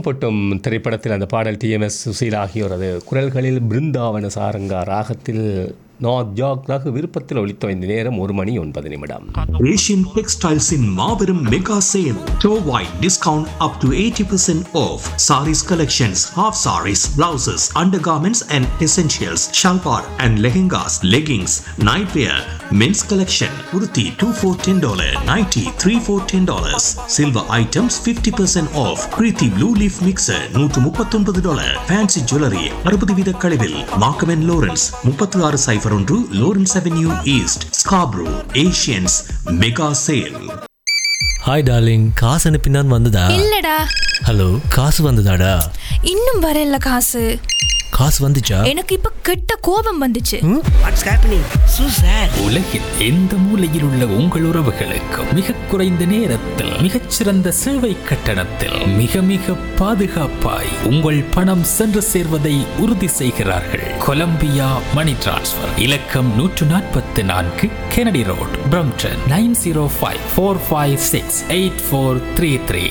பொட்டும் திரைப்படத்தில் அந்த பாடல் டிஎம்எஸ் சுசீல் ஆகியோரது குரல்களில் பிருந்தாவன சாரங்கா ராகத்தில் நாத் ஜாக் ரகு விருப்பத்தில் ஒலித்தோ இந்த நேரம் ஒரு மணி ஒன்பது நிமிடம் Asian Textiles in Marverum Mega Sale. Store wide discount up to 80% off. Saris collections, half saris, blouses, undergarments and essentials, shalwar and lehengas, leggings, nightwear, men's collection, kurti 2 for $10, nighty 3 for $10. Silver items 50% off. Preeti Blue Leaf Mixer 139 dollar. Fancy Jewelry 60 வீத கழிவில். Markham and Lawrence 36 cipher ஒன்று Lawrence Avenue East, Scarborough, Asians Mega Sale. Hi darling காசு அனுப்பினான் வந்ததா இல்லடா hello காசு வந்ததாடா இன்னும் வரல காசு காசு வந்துச்சா எனக்கு இப்ப கெட்ட கோபம் வந்துச்சு வாட்ஸ் ஹேப்பனிங் சூ சார் உலகில் எந்த மூலையில் உள்ள உங்கள் உறவுகளுக்கு மிக குறைந்த நேரத்தில் மிகச்சிறந்த சேவை கட்டணத்தில் மிக மிக பாதுகாப்பாய் உங்கள் பணம் சென்று சேர்வதை உறுதி செய்கிறார்கள் கொலம்பியா மணி டிரான்ஸ்ஃபர் இலக்கம் நூற்று நாற்பத்தி நான்கு Kennedy road Brampton nine zero five four five six eight four three three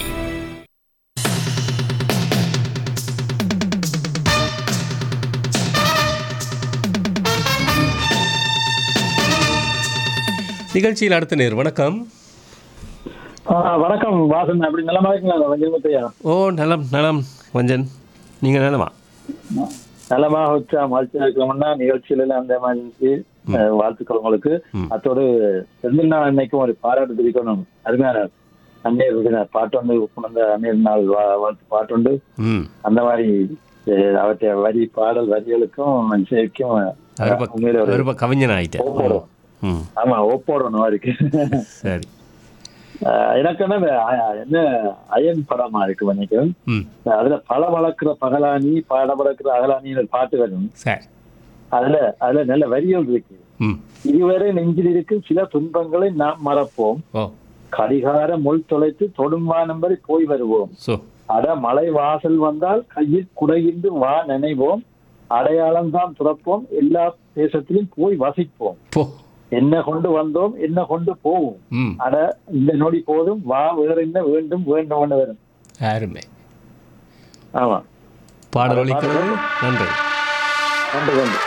நிகழ்ச்சியில் அடுத்த நேர் வணக்கம் ஆ, வணக்கம் வாசன் அப்படி நலமா இருக்கீங்களா வஞ்சமுத்தையா ஓ நலம் நலம் வஞ்சன் நீங்கள் நலமா நலமா வச்சா மகிழ்ச்சியா இருக்கலாம்னா நிகழ்ச்சியில அந்த மாதிரி இருந்துச்சு அஹ், வாழ்த்துக்கள் உங்களுக்கு அத்தோடு செந்தில்னா அன்னைக்கும் ஒரு பாராட்டு தெரிவிக்கணும் அருமையான அந்நியர் தின பாட்டொண்டு புணர்ந்த அந்நியர் நாள் வா- வாழ்த்து பாட்டுண்டு ம் அந்த மாதிரி அஹ், அவற்றை வரி பாடல் வரிகளுக்கும் இசைக்கும் அருப உண்மையில ஒரு அருப கவிஞன் ஆயிட்டேன் ஒப்போடும் ம் ஆமா ஒப்போடணும் இருக்கு சரி அஹ், எனக்கு என்ன இந்த அ- என்ன அயன் படமா இருக்கு மன்னிக்கும் ம் அதுல பல வளர்க்கிற பகலானி பல வளர்க்கிற அகலானின்னு ஒரு பாட்டு வரும் சரி அதுல அதுல நல்ல வரிகள் இருக்கு ம் இதுவரை நெஞ்சில் இருக்கும் சில துன்பங்களை நாம் மறப்போம் ஓ கடிகார முள் தொலைத்து தொடும்பானம் வரை போய் வருவோம் ஸோ அட மலை வாசல் வந்தால் கையில் குடையின்று வா நினைவோம் அடையாளம் தான் துறப்போம் எல்லா தேசத்திலும் போய் வசிப்போம் போ என்ன கொண்டு வந்தோம் என்ன கொண்டு போவோம் ம் அட இந்த நொடி போதும் வா வேற என்ன வேண்டும் வேண்டும் வரும் அருமை ஆமா பாடல் ஒலிக்கிறது நன்றி கொண்டு வந்து